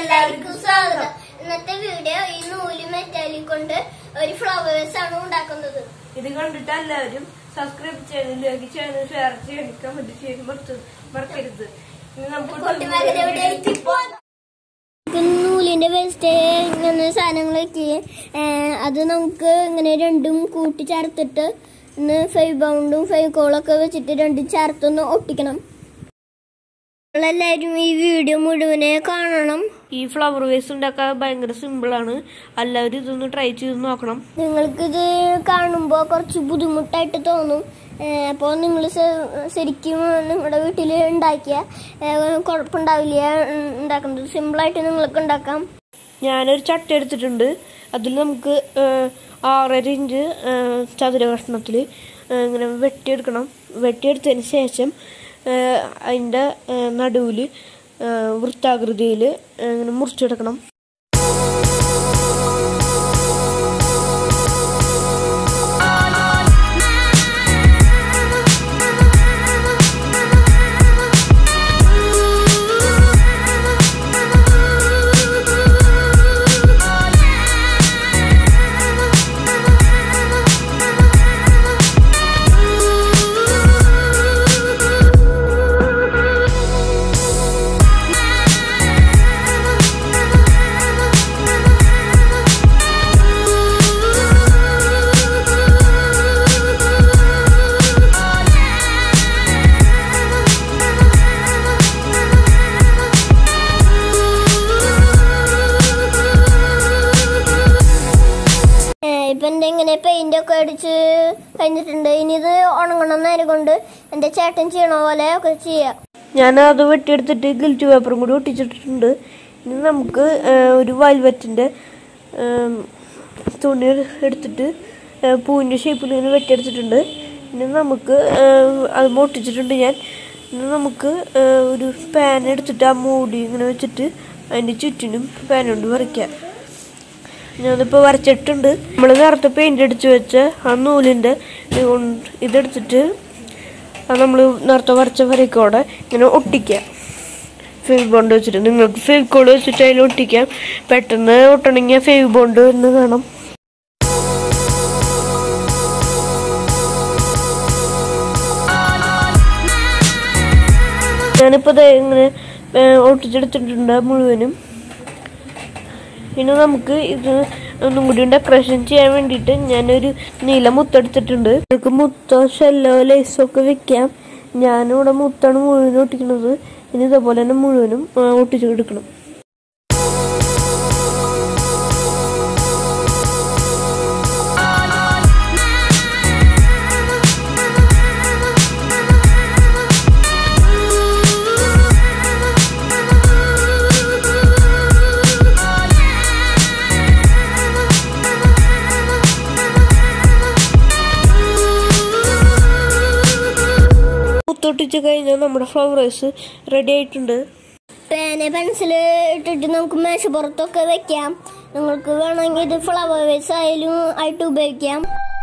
എല്ലാവർക്കും സ്വാഗതം ഇന്നത്തെ വീഡിയോ ഈ നൂല് മെറ്റാലി കൊണ്ട് ഒരു ഫ്ലവേഴ്സ് ആണ് ഉണ്ടാക്കുന്നത് ഇത് കണ്ടിട്ട് എല്ലാവരും സബ്സ്ക്രൈബ് ചെയ്യണം ലൈക്ക് ചെയ്യണം ഷെയർ ചെയ്യണം കമന്റ് ചെയ്യണം മറത്ത് മറക്കരുത് ഇനി നമുക്ക് കുട്ടിമകൻ എവിടെ എത്തിപ്പോകാം നൂലിന്റെ വേസ്റ്റ് ഇങ്ങനെ സാധനങ്ങൾ വെക്കുക അത് നമുക്ക് ഇങ്ങനെ രണ്ടും കൂട്ടി ചേർത്തിട്ട് ഇന്ന് ഫൈവ് ബൗണ്ടും ഫൈവ് കോളൊക്കെ വെച്ചിട്ട് രണ്ടും ചേർത്തൊന്ന് ഒട്ടിക്കണം നിങ്ങളെല്ലാവരും ഈ വീഡിയോ മുഴുവനെ കാണണം ഈ ഫ്ലവർ വേസ് ഉണ്ടാക്കാൻ ഭയങ്കര സിമ്പിൾ ആണ് എല്ലാവരും ഇതൊന്ന് ട്രൈ ചെയ്ത് നോക്കണം നിങ്ങൾക്കിത് കാണുമ്പോൾ കുറച്ച് ബുദ്ധിമുട്ടായിട്ട് തോന്നും അപ്പോൾ നിങ്ങൾ ശരിക്കും നിങ്ങളുടെ വീട്ടിൽ ഉണ്ടാക്കിയ കുഴപ്പമുണ്ടാവില്ല ഉം, ഉണ്ടാക്കുന്നത് സിമ്പിളായിട്ട് നിങ്ങൾക്ക് ഉണ്ടാക്കാം ഞാനൊരു ചട്ട എടുത്തിട്ടുണ്ട് അതിൽ നമുക്ക് ഏഹ്, ആറര ഇഞ്ച് ഏഹ്, ചതുര കഷ്ണത്തിൽ ഇങ്ങനെ വെട്ടിയെടുക്കണം വെട്ടിയെടുത്തതിന് ശേഷം ഏഹ്, അതിൻ്റെ നടുവിൽ വൃത്താകൃതിയിൽ ഇങ്ങനെ മുറിച്ചെടുക്കണം ഏഹ്, ഇപ്പൊ എന്റെ ഇങ്ങനെ പെയിന്റ് ഒക്കെ അടിച്ച് കഴിഞ്ഞിട്ടുണ്ട് ഇനി ഇത് ഉണങ്ങണം നേരം കൊണ്ട് എന്റെ ചേട്ടൻ ചെയ്യണ പോലെ ഒക്കെ ചെയ്യാം ഞാൻ അത് വെട്ടിയെടുത്തിട്ട് ഗിൽറ്റ് പേപ്പറും കൂടി ഒട്ടിച്ചിട്ടുണ്ട് ഇനി നമുക്ക് ഏഹ്, ഒരു വയൽവറ്റിൻ്റെ തുണി എടുത്തിട്ട് ഏഹ്, പൂവിൻ്റെ ഷേപ്പിൽ ഇങ്ങനെ വെട്ടിയെടുത്തിട്ടുണ്ട് ഇനി നമുക്ക് ഏഹ്, അത് ഒട്ടിച്ചിട്ടുണ്ട് ഞാൻ ഇനി നമുക്ക് ഏഹ്, ഒരു പാൻ എടുത്തിട്ട് ആ മൂടി ഇങ്ങനെ വെച്ചിട്ട് അതിൻ്റെ ചുറ്റിനും പാൻ കൊണ്ട് വരയ്ക്കാം ഞാനിപ്പോൾ വരച്ചിട്ടുണ്ട് നമ്മൾ നേരത്തെ പെയിന്റ് അടിച്ച് വെച്ച ആ നൂലിൻ്റെ ഇത് കൊണ്ട് ഇതെടുത്തിട്ട് അത് നമ്മൾ നേരത്തെ വരച്ച വരയ്ക്കോടെ ഇങ്ങനെ ഒട്ടിക്കാം ഫേവ് ബോണ്ട് വെച്ചിട്ട് നിങ്ങൾക്ക് ഫേവ് കോഡ് വെച്ചിട്ട് അതിൽ ഒട്ടിക്കാം പെട്ടെന്ന് ഒട്ടണമെങ്കിൽ ഫേവ് ബോണ്ട് എന്ന് വേണം ഞാനിപ്പോൾ ദേ ഇങ്ങനെ ഏഹ്, ഒട്ടിച്ചെടുത്തിട്ടുണ്ട് മുഴുവനും പിന്നെ നമുക്ക് ഇത് ഒന്നും കൂടി ഡെക്കറേഷൻ ചെയ്യാൻ വേണ്ടിയിട്ട് ഞാനൊരു നീല മുത്തെടുത്തിട്ടുണ്ട് നമുക്ക് മുത്തോ ഷെല്ലോ ലേസോ ഒക്കെ വെക്കാം ഞാനിവിടെ മുത്താണ് മുഴുവനും ഒട്ടിക്കുന്നത് ഇനി ഇതേപോലെ തന്നെ മുഴുവനും ആ, ഒട്ടിച്ച് എടുക്കണം മുത്തൊട്ടിച്ച് കഴിഞ്ഞാൽ നമ്മുടെ ഫ്ലവേഴ്സ് റെഡി ആയിട്ടുണ്ട് പേന പെൻസില് ഇട്ടിട്ട് നമുക്ക് മേശപ്പുറത്തൊക്കെ വെക്കാം നിങ്ങൾക്ക് വേണമെങ്കിൽ ഇത് ഫ്ലവർ വേസ് ആയാലും ആയിട്ട് ഉപയോഗിക്കാം